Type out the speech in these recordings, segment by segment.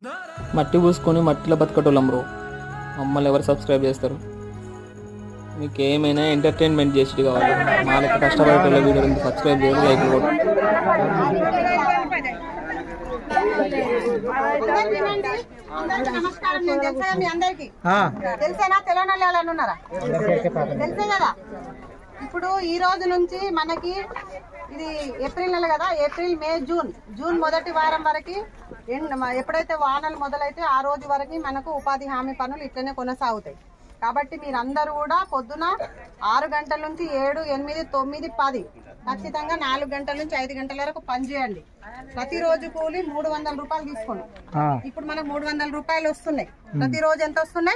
మట్టి పూసుకొని మట్టిలో బతకటోళ్ళం బ్రో మమ్మల్ని ఎవరు సబ్స్క్రైబ్ చేస్తారు మీకు ఏమైనా ఎంటర్టైన్మెంట్ చేసేది కావాలి మా లెక్క కష్టపడేటోళ్ళ వీడియో సబ్స్క్రైబ్ చేయాలి లైక్ కూడా అందరికీ వినండి. అందరికీ నమస్కారం నేను తెలుసా మీ అందరికి తెలిసేనా తెలంగాణ ఎవరైనా ఉన్నారా తెలుసే కదా ఇప్పుడు ఈ రోజు నుంచి మనకి ఇది ఏప్రిల్ నెల కదా ఏప్రిల్ మే జూన్ జూన్ మొదటి వారం వరకు ఎండ్- మ- ఎప్పుడైతే వానలు మొదలైతే ఆ రోజు వరకు మనకు ఉపాధి హామీ పనులు ఇట్లనే కొనసాగుతాయి కాబట్టి మీరందరూ కూడా పొద్దున ఆరు గంటల నుంచి ఏడు ఎనిమిది తొమ్మిది పది ఖచ్చితంగా నాలుగు గంటల నుంచి ఐదు గంటల వరకు పని చేయండి ప్రతిరోజు కూలి మూడు వందల రూపాయలు తీసుకోండి ఇప్పుడు మనకు మూడు వందల రూపాయలు వస్తున్నాయి ప్రతిరోజు ఎంత వస్తున్నాయి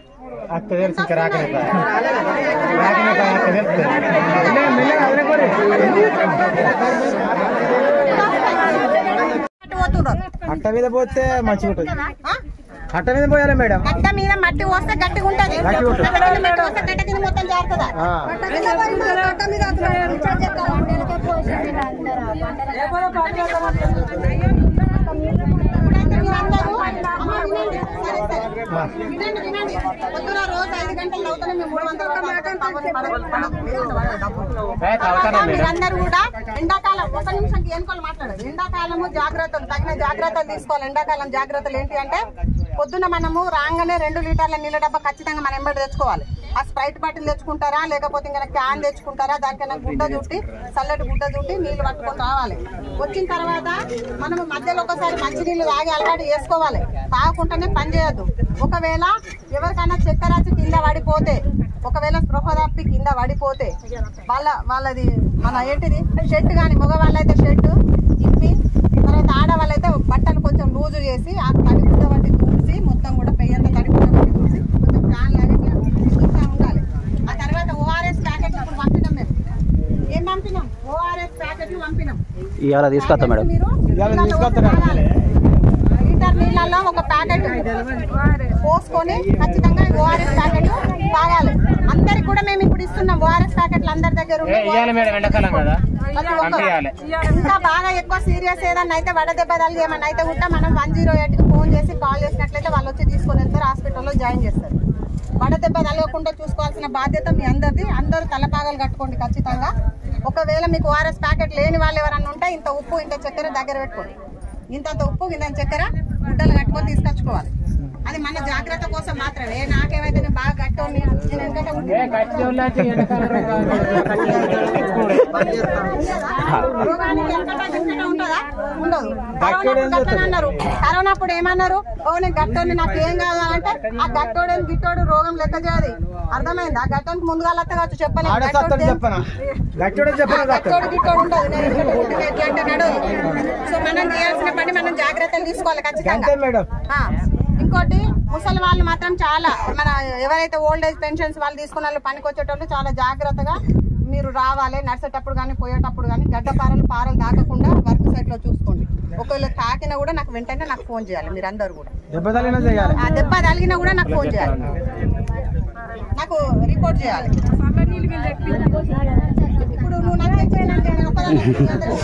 అటు పోతున్నారు. అట్ట మీద పోతే మంచిగా ఉంటుంది ఆ? అట్ట మీద పోయాలి మేడం గట్ట మీద మట్టి పోస్తే గట్టిగా ఉంటది గట్టిగా ఉంటది. గట్ట మీద మట్టి పోస్తే గట్ట కింద మొత్తం జారుతుందా ఆ. గట్ట మీద పోయి మన గట్ట మీద అసలు ఇట్లా చెప్తారా? ఇప్పుడైతే మీరందరూ, అమ్మ వినండి. సరే, సరే. వినండి, వినండి. పొద్దున రోజు ఐదు గంటలు అవుతానే మేము మూడు వందల రూపాయలు పడదు, పడదు, పడదు. మీరందరూ కూడా ఎండాకాలం ఒక నిమిషం ఏనుకోలు మాట్లాడదు ఎండాకాలము జాగ్రత్తలు తగిన జాగ్రత్తలు తీసుకోవాలి ఎండాకాలం జాగ్రత్తలు ఏంటి అంటే పొద్దున మనము రాగానే రెండు లీటర్ల నీళ్ళ డబ్బా ఖచ్చితంగా మనం ఎంబడి తెచ్చుకోవాలి ఆ స్ప్రైట్ బాటిల్ తెచ్చుకుంటారా లేకపోతే ఇంకా క్యాన్ తెచ్చుకుంటారా దానికన్నా గుడ్డ చుట్టి చల్లటి గుడ్డ చుట్టి నీళ్లు పట్టుకొని రావాలి వచ్చిన తర్వాత మనం మధ్యలో ఒకసారి మంచినీళ్ళు తాగి అలవాటు చేసుకోవాలి తాగకుండానే పని చేయొద్దు ఒకవేళ ఎవరికైనా చక్కెర వచ్చి కింద పడిపోతే ఒకవేళ స్పృహ తప్పి కింద పడిపోతే వాళ్ళ వాళ్ళది మన ఏంటిది షర్ట్ కానీ మగవాళ్ళైతే షర్ట్ ఇప్పి తర్వాత ఆడవాళ్ళైతే బట్టలు కొంచెం లూజు చేసి ఆ తడి గుడ్డ వంటి తూసి మొత్తం కూడా పెయ్యంత తడి గుడ్డ వంటి తూసి కొంచెం ఫ్యాన్ లాగా ఇట్లా చూస్తూ ఉండాలి ఆ తర్వాత ఓఆర్ఎస్ ప్యాకెట్ ఇప్పుడు పంపినాం మేము ఏం పంపినాం ఓఆర్ఎస్ ప్యాకెట్లు పంపినాం ఇవాళ తీసుకొస్తా మేడం మీరు నీళ్ళలో తాగాలి. లీటర్ నీళ్ళల్లో ఒక ప్యాకెట్ పోసుకొని ఖచ్చితంగా ఓఆర్ఎస్ ప్యాకెట్ తాగాలి అందరికి కూడా మేము ఇప్పుడు ఇస్తున్నాం ఓఆర్ఎస్ ప్యాకెట్లు అందరి దగ్గర ఉన్నాయి. మేడం ఎండాకాలం కదా ప్రతి ఒక్కరు. ఇంకా బాగా ఎక్కువ సీరియస్ ఏదన్నా అయితే వడ దెబ్బ తగిలి ఏమన్నా అయితే ఉంటే మనం వన్ జీరో ఎయిట్ కి ఫోన్ చేసి కాల్ చేసినట్లయితే వాళ్ళు వచ్చి తీసుకొని వెళ్తారు హాస్పిటల్లో జాయిన్ చేస్తారు వడ దెబ్బ తగలకుండా చూసుకోవాల్సిన బాధ్యత మీ అందరిది అందరూ తలపాగలు కట్టుకోండి ఖచ్చితంగా ఒకవేళ మీకు ఓఆర్ఎస్ ప్యాకెట్ లేని వాళ్ళు ఎవరన్నా ఉంటే ఇంత ఉప్పు ఇంత చక్కెర దగ్గర పెట్టుకోండి ఇంతంత ఉప్పు ఇంత చక్కెర గుడ్డలు కట్టుకొని తీసుకొచ్చుకోవాలి అది మన జాగ్రత్త కోసం మాత్రమే నాకేమైతే నేను బాగా కట్టోని నేను ఎందుకంటే రోగానికి ఎంతట గిట్టట ఉంటుందా? ఉండదు. కరోనా అప్పుడు గట్టని అన్నారు కరోనా అప్పుడు ఏమన్నారు ఓ నేను గట్టోని నాకు ఏం కాదు అని అంటే ఆ గట్టోడు గిట్టోడు రోగం లెక్క చేయదు అర్థమైంది ఆ గట్టానికి ముందుగా లెక్క చెప్పలేదు ఆడే గట్టోడు సత్తని చెప్పనా గట్టిడే చెప్పనా గట్టోడు గిట్టోడు ఉండదు నేను ఇక్కడ పుట్టిన ఎట్లా అంటే నడవదు. సో మనం చేయాల్సిన పని మనం జాగ్రత్తలు తీసుకోవాలి ఖచ్చితంగా అంతే మేడం ఆ, ఇంకోటి ముసలి వాళ్ళు మాత్రం చాలా మన ఎవరైతే ఓల్డ్ ఏజ్ పెన్షన్స్ వాళ్ళు తీసుకున్న వాళ్ళు పనికి వచ్చేటోళ్ళు చాలా జాగ్రత్తగా మీరు రావాలి నడిచేటప్పుడు కానీ పోయేటప్పుడు కానీ గడ్డ పారలు పారలు దాకకుండా వర్క్ సైట్ లో చూసుకోండి ఒకవేళ తాకినా కూడా నాకు వెంటనే నాకు ఫోన్ చేయాలి మీరు అందరు కూడా దెబ్బ తగిలినా చేయాలి ఆ దెబ్బ తగిలినా కూడా నాకు ఫోన్ చేయాలి నాకు రిపోర్ట్ చేయాలి ఇప్పుడు నువ్వు నాకు తెచ్చేయనంటే నేను ఒక్కదాన్ని మీ అందరికీ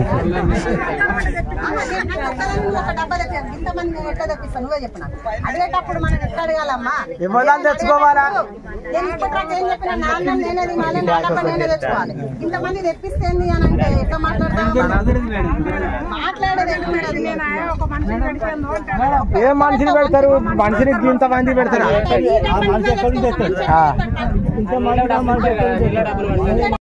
ఆహా, నేను నాకు ఒక్కదాన్ని నువ్వు ఒక డబ్బా తెచ్చాను ఇంతమంది నేను ఎట్లా తెప్పిస్తాను నువ్వే చెప్పిన అడిగేటప్పుడు మనం ఎట్లా అడగాలమ్మా ఇవ్వదాన్ని తెచ్చుకోవాలా? నేను ఇప్పటిదాకా ఏం చెప్పిన నాన్న నేనే తినాలి నా డబ్బా నేనే తెచ్చుకోవాలి ఇంతమంది తెప్పిస్తేంది అని అంటే ఎట్లా మాట్లాడతావు మాట్లాడేది ఎట్లా మేడం? ఒక మనిషిని పెడితేందో అంటాడు. ఏ మనిషిని పెడతారు మనిషిని ఇంత మంది పెడతారు ఆ మనిషి ఎక్కడి నుంచి తెస్తారు? ఇంత మంది